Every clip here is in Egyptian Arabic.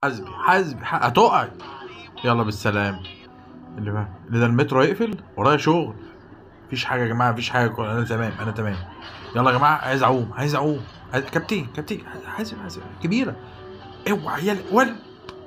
حاسبي حاسبي ح- هتقعي يلا بالسلام اللي بقى اللي ده المترو هيقفل ورايا شغل مفيش حاجه يا جماعه مفيش حاجه انا تمام انا تمام يلا يا جماعه عايز اعوم عايز اعوم عايز... كابتن كابتن حاسب حاسب كبيره اوعى يلا ولا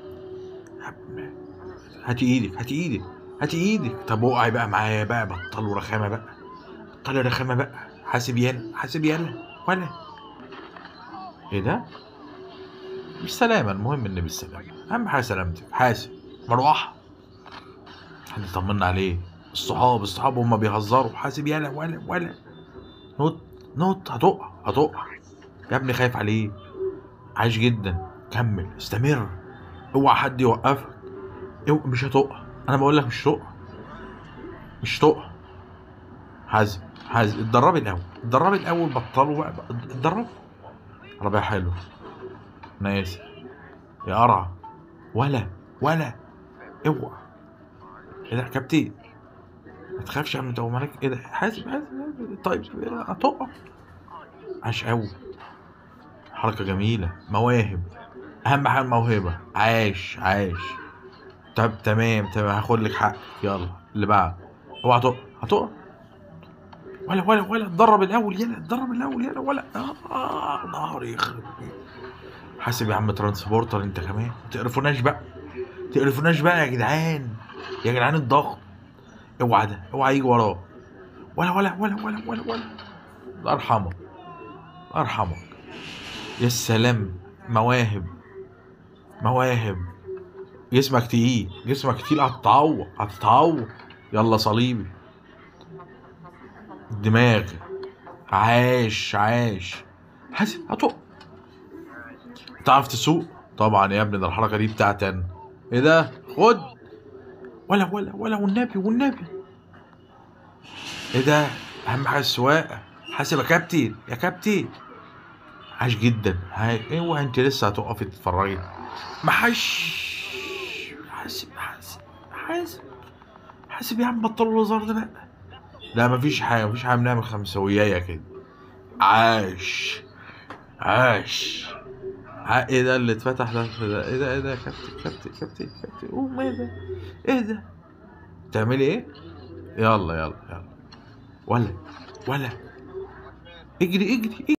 هاتي ايدك هاتي ايدك هاتي ايدك طب اوعي بقى معايا بقى بطلوا رخامه بقى بطلوا رخامه بقى حاسب يلا حاسب يلا ولا ايه ده بالسلامة المهم ان بالسلامة اهم حاجة سلامتك حاسب مروحة حد يطمنا عليه الصحاب الصحاب هما بيهزروا حاسب يلا ولا ولا نط نط هتقع هتقع يا ابني خايف عليه عايش جدا كمل استمر اوعى حد يوقفك اوعى مش هتقع انا بقول لك مش هتقع مش هتقع حازم حازم اتدربي الاول اتدربي الاول بطلوا بقى اتدربي ربيع حلو انا اسف يا قرع ولا ولا اوعى ايه ده يا كابتن ما تخافش يا عم انت مالك ايه ده حاسب حاسب حاسب. طيب هتقع عاش قوي حركه جميله مواهب اهم حاجه الموهبه عاش عاش طب تمام تمام هاخد لك حقك يلا اللي بعد اوعى تقع هتقع ولا ولا ولا اتدرب الاول يلا اتدرب الاول يلا ولا اه نهاري يخرب بيت. حاسب يا عم ترانسبورتر انت كمان ما تقرفوناش بقى تقرفوناش بقى يا جدعان يا جدعان الضغط اوعى ده اوعى يجي وراه ولا ولا ولا ولا ولا ولا الله يرحمك الله يرحمك يا سلام مواهب مواهب جسمك تقيل جسمك تقيل هتتعور هتتعور يلا صليبي الدماغ عاش عاش حاسب هتقع تعرف تسوق طبعا يا ابني ده الحركه دي بتاعتي انا ايه ده خد ولا ولا ولا والنبي والنبي ايه ده اهم حاجه السواقه حاسب يا كابتن يا كابتن عاش جدا هاي اوعى انت لسه هتقفي تتفرجي ما حش حاسب حاسب حاسب حاسب يا عم بطلوا الهزار ده بقى لا مفيش حاجه مفيش حاجه بنعمل خمسويايه كده عاش عاش ع- ايه ده اللي اتفتح ده ده- ايه ده ايه ده يا كابتن كابتن كابتن كابتن قوم ايه ده ايه ده تعملي ايه يلا يلا يلا ولا ولا اجري اجري